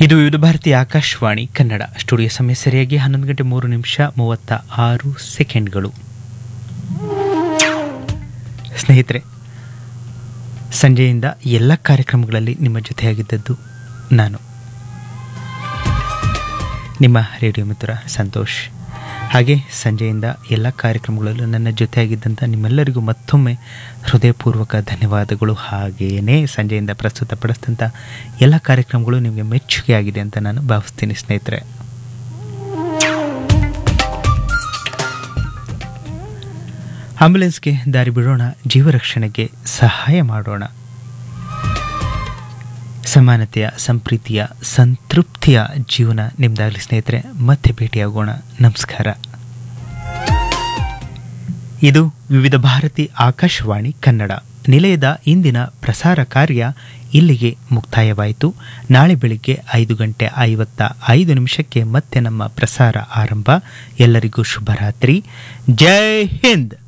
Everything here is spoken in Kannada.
ಇದು ವಿವಿಧ ಭಾರತಿ ಆಕಾಶವಾಣಿ ಕನ್ನಡ ಸ್ಟುಡಿಯೋ ಸಮಯ ಸರಿಯಾಗಿ ಹನ್ನೊಂದು ಗಂಟೆ ಮೂರು ನಿಮಿಷ ಮೂವತ್ತ ಆರು ಸೆಕೆಂಡ್ಗಳು ಸ್ನೇಹಿತರೆ ಸಂಜೆಯಿಂದ ಎಲ್ಲ ಕಾರ್ಯಕ್ರಮಗಳಲ್ಲಿ ನಿಮ್ಮ ಜೊತೆಯಾಗಿದ್ದದ್ದು ನಾನು ನಿಮ್ಮ ರೇಡಿಯೋ ಮಿತ್ರ ಸಂತೋಷ್ ಹಾಗೆ ಸಂಜೆಯಿಂದ ಎಲ್ಲ ಕಾರ್ಯಕ್ರಮಗಳಲ್ಲೂ ನನ್ನ ಜೊತೆಯಾಗಿದ್ದಂಥ ನಿಮ್ಮೆಲ್ಲರಿಗೂ ಮತ್ತೊಮ್ಮೆ ಹೃದಯಪೂರ್ವಕ ಧನ್ಯವಾದಗಳು ಹಾಗೆಯೇ ಸಂಜೆಯಿಂದ ಪ್ರಸ್ತುತಪಡಿಸಿದಂಥ ಎಲ್ಲ ಕಾರ್ಯಕ್ರಮಗಳು ನಿಮಗೆ ಮೆಚ್ಚುಗೆ ಆಗಿದೆ ಅಂತ ನಾನು ಭಾವಿಸ್ತೀನಿ ಸ್ನೇಹಿತರೆ ಆಂಬ್ಯುಲೆನ್ಸ್ಗೆ ದಾರಿ ಬಿಡೋಣ ಜೀವರಕ್ಷಣೆಗೆ ಸಹಾಯ ಮಾಡೋಣ ಸಮಾನತೆಯ ಸಂಪ್ರೀತಿಯ ಸಂತೃಪ್ತಿಯ ಜೀವನ ನಿಮ್ದಾಗಲಿ ಸ್ನೇಹಿತರೆ ಮತ್ತೆ ಭೇಟಿಯಾಗೋಣ ನಮಸ್ಕಾರ ಇದು ವಿವಿಧ ಭಾರತಿ ಆಕಾಶವಾಣಿ ಕನ್ನಡ ನಿಲಯದ ಇಂದಿನ ಪ್ರಸಾರ ಕಾರ್ಯ ಇಲ್ಲಿಗೆ ಮುಕ್ತಾಯವಾಯಿತು ನಾಳೆ ಬೆಳಿಗ್ಗೆ ಐದು ಗಂಟೆ ಐವತ್ತ ಐದು ನಿಮಿಷಕ್ಕೆ ಮತ್ತೆ ನಮ್ಮ ಪ್ರಸಾರ ಆರಂಭ ಎಲ್ಲರಿಗೂ ಶುಭರಾತ್ರಿ ಜೈ ಹಿಂದ್